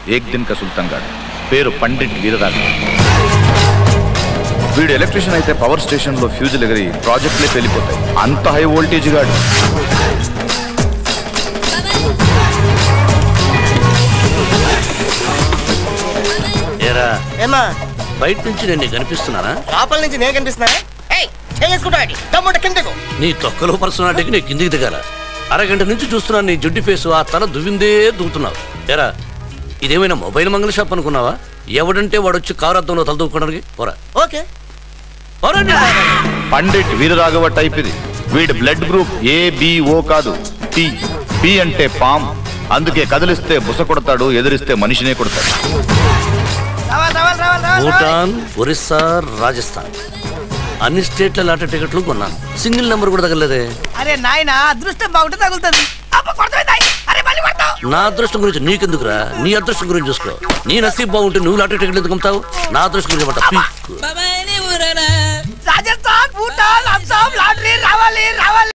ఏక్ దిన్ కా సుల్తాన్ గాడు పేరు పండిట్ వీరరాఘవ వీడు ఎలక్ట్రీషియన్ అయితే పవర్ స్టేషన్ లో ఫ్యూజులు ఎగిరి ప్రాజెక్టులే వెళ్ళిపోతాయి అంత హై వోల్టేజ్ గాడు ఏరా ఏమా బయట నుంచి నేను నీకు కనిపిస్తున్నానా లోపల నుంచి నేను కనిపిస్తున్నా ఏయ్ చేసుకుంటాడు తమ్ముడు కిందకు నీ తొక్కలో పర్సనాలిటీకి నీ కిందికి దిగాల అరగంట నుంచి చూస్తున్నాను నీ జుడ్డి ఫేసు ఆ తల దువ్విందే దువ్వుతున్నావు ఏరా ఇదేమైనా మొబైల్ మంగళ షాప్ అనుకున్నావా ఎవడంటే వాడు వచ్చి కారు అద్దంలో తల దూకోవడానికి పోరా ఓకే పోరా నీ- పండిట్ వీరరాఘవ టైప్ ఇది వీడి బ్లడ్ గ్రూప్ ఏబిఓ కాదు టి పి అంటే పామ్ అందుకే కదిలిస్తే బుస కొడతాడు ఎదిరిస్తే మనిషినే కొడతాడు రావాలి రావాలి రావాలి రావాలి భూటాన్ ఒరిస్సా రాజస్థాన్ అన్ని స్టేట్ల లాట టికెట్లు కొన్నాను సింగిల్ నెంబర్ కూడా తగలేదే అరే నాయన అదృష్టం బాగుంటే తగులుతుంది అబ్బ కొడతాయి అరే మళ్ళీ కొడతావు నా అదృష్టం గురించి నీకెందుకురా నీ అదృష్టం గురించి చూసుకో నీ నసీబ్ బాగుంటే నువ్వు లాటరీ టికెట్లు ఎందుకు అమ్ముతావు నా అదృష్టం గురించి పట్ట పీక్కు.